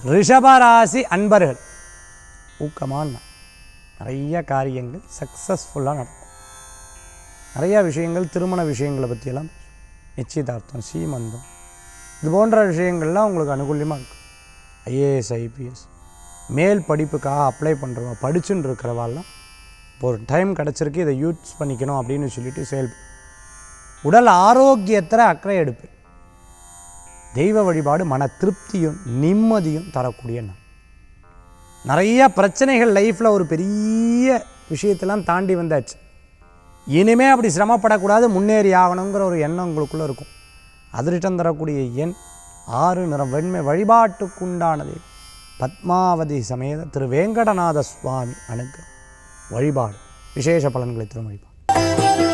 ரிஷபராசி அன்பர்கள் ஊக்கமான நாள். நிறைய காரியங்கள் சக்ஸஸ்ஃபுல்லாக நடக்கும் நிறைய விஷயங்கள் திருமண விஷயங்களை பற்றியெல்லாம் நிச்சயதார்த்தம் சீமந்தம் இது போன்ற விஷயங்கள்லாம் உங்களுக்கு அனுகூலியமாக இருக்கும் ஐஏஎஸ் ஐபிஎஸ் மேல் படிப்புக்காக அப்ளை பண்ணுறவங்க படிச்சுன்னு இருக்கிறவாள்லாம் இப்போ ஒரு டைம் கிடச்சிருக்கு இதை யூஸ் பண்ணிக்கணும் அப்படின்னு சொல்லிட்டு செயல் உடல் ஆரோக்கியத்தில் அக்கறை எடுப்பேன் தெய்வ வழிபாடு மன திருப்தியும் நிம்மதியும் தரக்கூடிய நாள் நிறைய பிரச்சனைகள் லைஃப்பில் ஒரு பெரிய விஷயத்தெல்லாம் தாண்டி வந்தாச்சு இனிமே அப்படி சிரமப்படக்கூடாது முன்னேறி ஆகணுங்கிற ஒரு எண்ணம் உங்களுக்குள்ளே இருக்கும் அதிர்ஷ்டம் தரக்கூடிய எண் ஆறு நிறம் வெண்மை வழிபாட்டுக்குண்டானது பத்மாவதி சமேத திரு வேங்கடநாத சுவாமி அனுக்கு வழிபாடு விசேஷ பலன்களை தரும் வழிபாடு